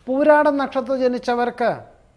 പൂരാട നക്ഷത്രം ജനിച്ചവർക്ക്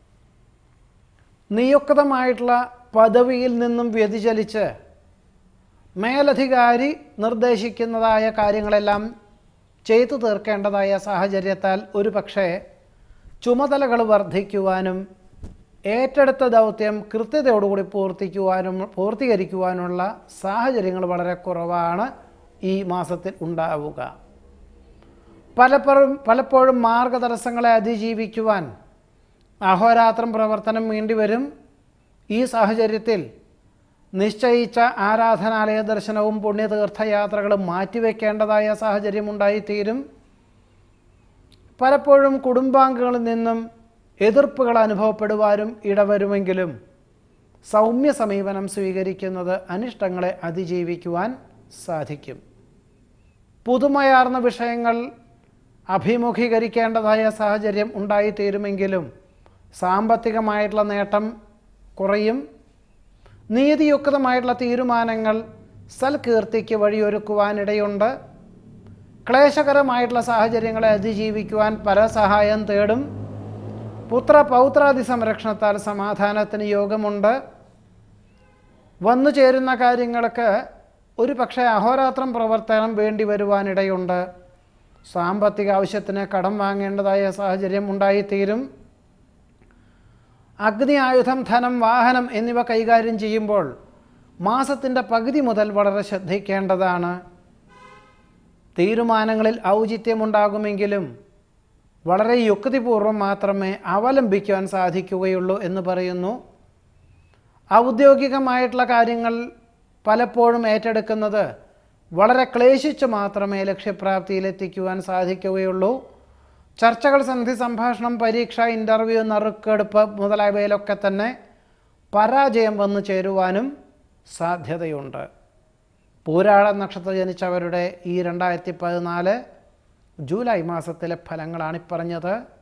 നിയുക്തമായിട്ടുള്ള പദവിയിൽ നിന്നും വ്യതിചലിച്ച് മേലധികാരി നിർദ്ദേശിക്കുന്നതായ കാര്യങ്ങളെല്ലാം ചെയ്തു തീർക്കേണ്ടതായ സാഹചര്യത്താൽ ഒരു പക്ഷേ ചുമതലകൾ വർദ്ധിക്കുവാനും ഏറ്റെടുത്ത ദൗത്യം കൃത്യതയോടുകൂടി പൂർത്തിക്കുവാനും പൂർത്തീകരിക്കുവാനുള്ള സാഹചര്യങ്ങൾ വളരെ കുറവാണ് ഈ മാസത്തിൽ ഉണ്ടാവുക പലപ്പോഴും പലപ്പോഴും മാർഗതടസ്സങ്ങളെ അതിജീവിക്കുവാൻ അഹോരാത്രം പ്രവർത്തനം വേണ്ടിവരും ഈ സാഹചര്യത്തിൽ നിശ്ചയിച്ച ആരാധനാലയ ദർശനവും പുണ്യതീർത്ഥയാത്രകളും മാറ്റിവെക്കേണ്ടതായ സാഹചര്യം ഉണ്ടായിത്തീരും പലപ്പോഴും കുടുംബാംഗങ്ങളിൽ നിന്നും എതിർപ്പുകൾ അനുഭവപ്പെടുവാനും ഇടവരുമെങ്കിലും സൗമ്യ സമീപനം സ്വീകരിക്കുന്നത് അനിഷ്ടങ്ങളെ അതിജീവിക്കുവാൻ സാധിക്കും പുതുമയാർന്ന വിഷയങ്ങൾ അഭിമുഖീകരിക്കേണ്ടതായ സാഹചര്യം ഉണ്ടായിത്തീരുമെങ്കിലും സാമ്പത്തികമായിട്ടുള്ള നേട്ടം കുറയും നീതിയുക്തമായിട്ടുള്ള തീരുമാനങ്ങൾ സൽകീർത്തിക്ക് വഴിയൊരുക്കുവാനിടയുണ്ട് ക്ലേശകരമായിട്ടുള്ള സാഹചര്യങ്ങളെ അതിജീവിക്കുവാൻ പരസഹായം തേടും പുത്ര പൗത്രാദി സംരക്ഷണത്താൽ സമാധാനത്തിന് യോഗമുണ്ട് വന്നു ചേരുന്ന കാര്യങ്ങൾക്ക് ഒരു പക്ഷേ അഹോരാത്രം പ്രവർത്തനം വേണ്ടി വരുവാനിടയുണ്ട് സാമ്പത്തിക ആവശ്യത്തിന് കടം വാങ്ങേണ്ടതായ സാഹചര്യം ഉണ്ടായിത്തീരും അഗ്നി ആയുധം ധനം വാഹനം എന്നിവ കൈകാര്യം ചെയ്യുമ്പോൾ മാസത്തിൻ്റെ പകുതി മുതൽ വളരെ ശ്രദ്ധിക്കേണ്ടതാണ് തീരുമാനങ്ങളിൽ ഔചിത്യമുണ്ടാകുമെങ്കിലും വളരെ യുക്തിപൂർവം മാത്രമേ അവലംബിക്കുവാൻ സാധിക്കുകയുള്ളൂ എന്ന് പറയുന്നു ഔദ്യോഗികമായിട്ടുള്ള കാര്യങ്ങൾ പലപ്പോഴും ഏറ്റെടുക്കുന്നത് വളരെ ക്ലേശിച്ച് മാത്രമേ ലക്ഷ്യപ്രാപ്തിയിലെത്തിക്കുവാൻ സാധിക്കുകയുള്ളൂ ചർച്ചകൾ സന്ധി സംഭാഷണം പരീക്ഷ ഇൻ്റർവ്യൂ നറുക്കെടുപ്പ് മുതലായവയിലൊക്കെ തന്നെ പരാജയം വന്നു ചേരുവാനും സാധ്യതയുണ്ട് പൂരാട നക്ഷത്രം ജനിച്ചവരുടെ ഈ രണ്ടായിരത്തി പതിനാല് ജൂലൈ മാസത്തിലെ ഫലങ്ങളാണ് ഈ പറഞ്ഞത്